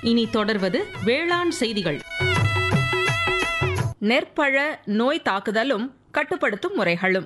இனி தொடர்வது வேளாண் செய்திகள் நெற்பழ நோய் தாக்குதலும் கட்டுப்படுத்தும் முறைகளும்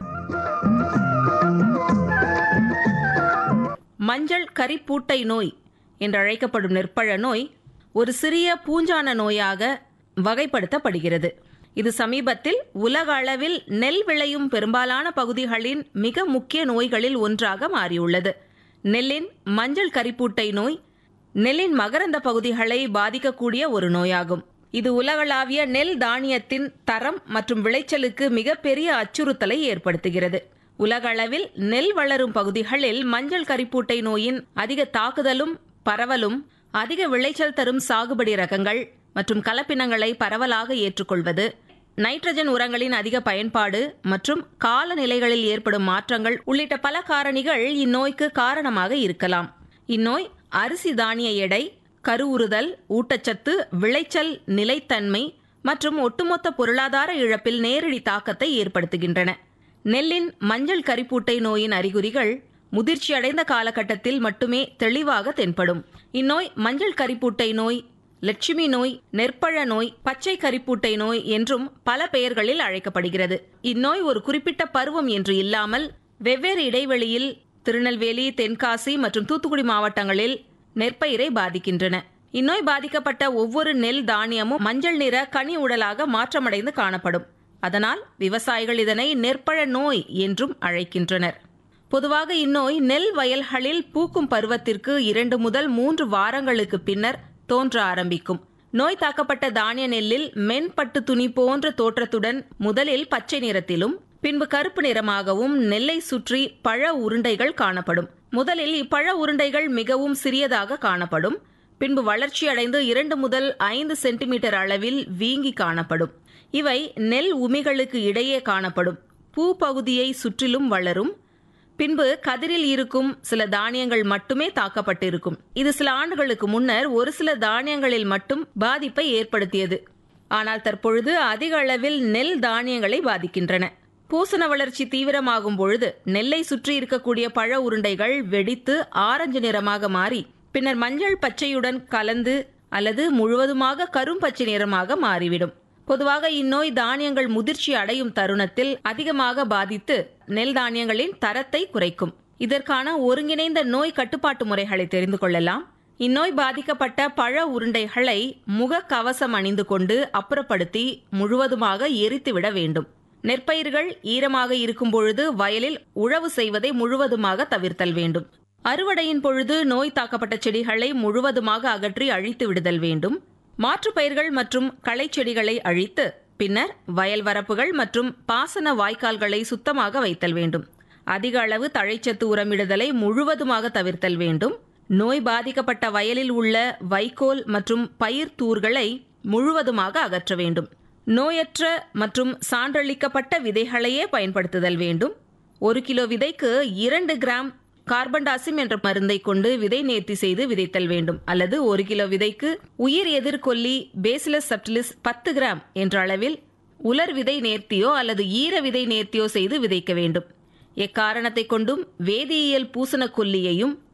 மஞ்சள் கரிப்பூட்டை நோய் என்றழைக்கப்படும் நெற்பழ நோய் ஒரு சிறிய பூஞ்சான நோயாக வகைப்படுத்தப்படுகிறது இது சமீபத்தில் உலக அளவில் நெல் விளையும் பெரும்பாலான பகுதிகளின் மிக முக்கிய நோய்களில் ஒன்றாக மாறியுள்ளது நெல்லின் மஞ்சள் கரிப்பூட்டை நோய் நெல்லின் மகரந்த பகுதிகளை பாதிக்கக்கூடிய ஒரு நோயாகும் இது உலகளாவிய நெல் தானியத்தின் தரம் மற்றும் விளைச்சலுக்கு மிகப்பெரிய அச்சுறுத்தலை ஏற்படுத்துகிறது உலகளவில் நெல் வளரும் பகுதிகளில் மஞ்சள் கரிப்பூட்டை நோயின் அதிக தாக்குதலும் பரவலும் அதிக விளைச்சல் தரும் சாகுபடி ரகங்கள் மற்றும் கலப்பினங்களை பரவலாக ஏற்றுக்கொள்வது நைட்ரஜன் உரங்களின் அதிக பயன்பாடு மற்றும் காலநிலைகளில் ஏற்படும் மாற்றங்கள் உள்ளிட்ட பல காரணிகள் இந்நோய்க்கு காரணமாக இருக்கலாம் இந்நோய் அரிசி தானிய எடை கருவுறுதல் ஊட்டச்சத்து விளைச்சல் நிலைத்தன்மை மற்றும் ஒட்டுமொத்த பொருளாதார இழப்பில் நேரடி தாக்கத்தை ஏற்படுத்துகின்றன நெல்லின் மஞ்சள் கரிப்பூட்டை நோயின் அறிகுறிகள் முதிர்ச்சியடைந்த காலகட்டத்தில் மட்டுமே தெளிவாக தென்படும் இந்நோய் மஞ்சள் கரிப்பூட்டை நோய் லட்சுமி நோய் நெற்பழ நோய் பச்சை கரிப்பூட்டை நோய் என்றும் பல பெயர்களில் அழைக்கப்படுகிறது இந்நோய் ஒரு குறிப்பிட்ட பருவம் என்று இல்லாமல் வெவ்வேறு இடைவெளியில் திருநெல்வேலி தென்காசி மற்றும் தூத்துக்குடி மாவட்டங்களில் நெற்பயிரை பாதிக்கின்றன இந்நோய் பாதிக்கப்பட்ட ஒவ்வொரு நெல் தானியமும் மஞ்சள் நிற கனி உடலாக மாற்றமடைந்து காணப்படும் அதனால் விவசாயிகள் இதனை நெற்பழ நோய் என்றும் அழைக்கின்றனர் பொதுவாக இந்நோய் நெல் வயல்களில் பூக்கும் பருவத்திற்கு இரண்டு முதல் மூன்று வாரங்களுக்கு பின்னர் தோன்ற ஆரம்பிக்கும் நோய் தாக்கப்பட்ட தானிய நெல்லில் மென்பட்டு துணி போன்ற தோற்றத்துடன் முதலில் பச்சை நிறத்திலும் பின்பு கருப்பு நிறமாகவும் நெல்லை சுற்றி பழ உருண்டைகள் காணப்படும் முதலில் இப்பழ உருண்டைகள் மிகவும் சிறியதாக காணப்படும் பின்பு வளர்ச்சியடைந்து இரண்டு முதல் ஐந்து சென்டிமீட்டர் அளவில் வீங்கி காணப்படும் இவை நெல் உமிகளுக்கு இடையே காணப்படும் பூ பகுதியை சுற்றிலும் வளரும் பின்பு கதிரில் இருக்கும் சில தானியங்கள் மட்டுமே தாக்கப்பட்டிருக்கும் இது சில ஆண்டுகளுக்கு முன்னர் ஒரு சில தானியங்களில் மட்டும் பாதிப்பை ஏற்படுத்தியது ஆனால் தற்பொழுது அதிக அளவில் நெல் தானியங்களை பாதிக்கின்றன பூசண வளர்ச்சி தீவிரமாகும் பொழுது நெல்லை சுற்றி இருக்கக்கூடிய பழ உருண்டைகள் வெடித்து ஆரஞ்சு நிறமாக மாறி பின்னர் மஞ்சள் பச்சையுடன் கலந்து அல்லது முழுவதுமாக கரும்பச்சை நிறமாக மாறிவிடும் பொதுவாக இந்நோய் தானியங்கள் முதிர்ச்சி அடையும் தருணத்தில் அதிகமாக பாதித்து நெல் தானியங்களின் தரத்தை குறைக்கும் இதற்கான ஒருங்கிணைந்த நோய் கட்டுப்பாட்டு முறைகளை தெரிந்து கொள்ளலாம் இந்நோய் பாதிக்கப்பட்ட பழ உருண்டைகளை முக கவசம் அணிந்து கொண்டு அப்புறப்படுத்தி முழுவதுமாக எரித்துவிட வேண்டும் நெற்பயிர்கள் ஈரமாக இருக்கும் பொழுது வயலில் உழவு செய்வதை முழுவதுமாக தவிர்த்தல் வேண்டும் அறுவடையின் பொழுது நோய் தாக்கப்பட்ட செடிகளை முழுவதுமாக அகற்றி அழித்து விடுதல் வேண்டும் மாற்றுப் பயிர்கள் மற்றும் களை செடிகளை அழித்து பின்னர் வயல் வரப்புகள் மற்றும் பாசன வாய்க்கால்களை சுத்தமாக வைத்தல் வேண்டும் அதிக அளவு தழைச்சத்து உரமிடுதலை முழுவதுமாக தவிர்த்தல் வேண்டும் நோய் பாதிக்கப்பட்ட வயலில் உள்ள வைக்கோல் மற்றும் பயிர் தூர்களை முழுவதுமாக அகற்ற வேண்டும் நோயற்ற மற்றும் சான்றளிக்கப்பட்ட விதைகளையே பயன்படுத்துதல் வேண்டும் ஒரு கிலோ விதைக்கு இரண்டு கிராம் கார்பன்டாசிம் என்ற மருந்தை கொண்டு விதை நேர்த்தி செய்து விதைத்தல் வேண்டும் அல்லது ஒரு கிலோ விதைக்கு உயிர் எதிர்கொல்லி பேசிலஸ் சப்டிலிஸ் பத்து கிராம் என்ற அளவில் உலர் விதை நேர்த்தியோ அல்லது ஈர விதை நேர்த்தியோ செய்து விதைக்க வேண்டும் எக்காரணத்தை கொண்டும் வேதியியல் பூசண கொல்லியையும்